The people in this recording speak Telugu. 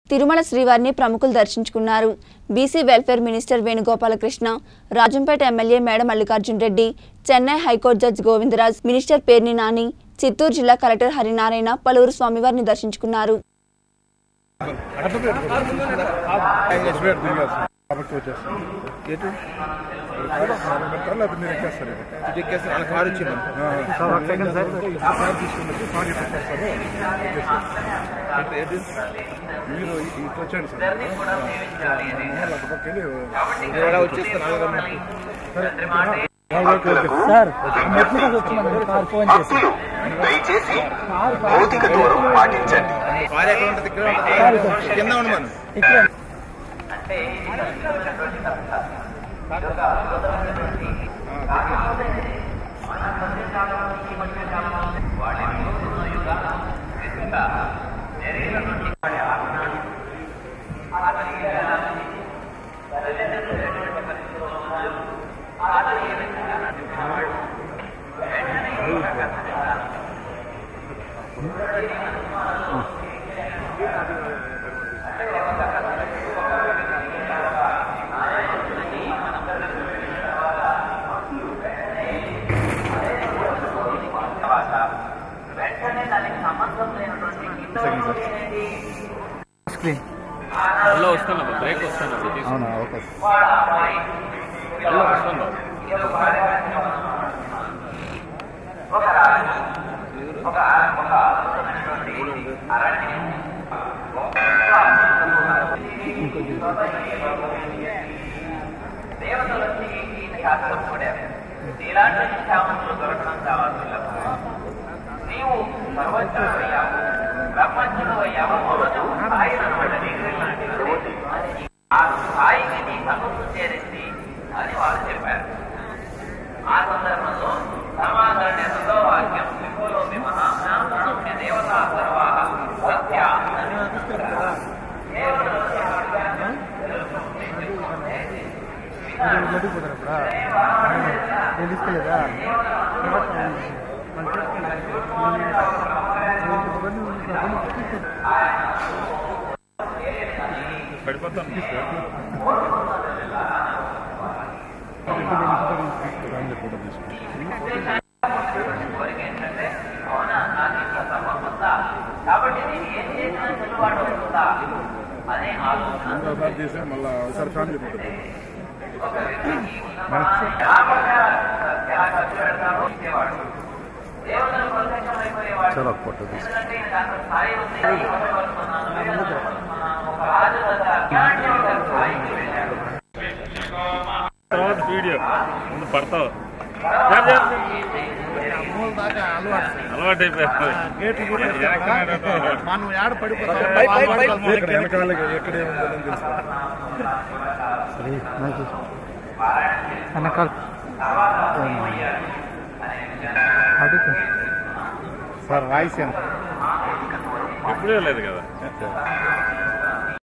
తిరుమల శ్రీవారిని ప్రముఖులు దర్శించుకున్నారు BC welfare minister Venugopalakrishna Rajampet MLA Meda Mallikarjun Reddy Chennai high court judge Govindaraj minister Perni Nani Chittoor జిల్లా కలెక్టర్ హరినారాయణ పలువురు స్వామివారిని దర్శించుకున్నారు కాబట్టి వచ్చేస్తాం ఎటు పెడతారు లేకపోతే మీరు ఎక్కేస్తారు ఇది ఎక్కేసి వాళ్ళ కారు వచ్చింది కార్ తీసుకున్నట్టు కార్ ఎట్టు వచ్చేస్తారో వచ్చేస్తారు. మీరు ఇటు వచ్చేయండి సార్ మళ్ళీ అటు పక్క వెళ్ళి ఇలా వచ్చేస్తాను సార్ మెట్లుగా వచ్చిన కార్ ఫోన్ చేసి దయచేసి భౌతిక దూరం పాటించండి కారు ఎక్కడ ఉంటుంది ఇక్కడ ఉంటుంది కింద ఉండి మనం ఇక్కడ స్క్రీన్ మళ్ళీ వస్తాను బ్రేక్ వస్తాను అవునా ఓకే మళ్ళీ వస్తాను నేను తీసుకోలేదా పడిపోతాను ఫోటో తీసుకుంటాను ఒకసారి తీసా మళ్ళీ ఒకసారి ఫ్యామిలీ ఫోటో చాలా ఫోటో తీసు తర్వాత వీడియో ముందు పడతావు అలవాటు అయిపోయింది మనం ఏడ ఇక్కడ వెనకాల ఎక్కడ ఏముందని తెలుసు వెనకాల అడుగు సార్ రాయసేన ఎప్పుడూ లేదు కదా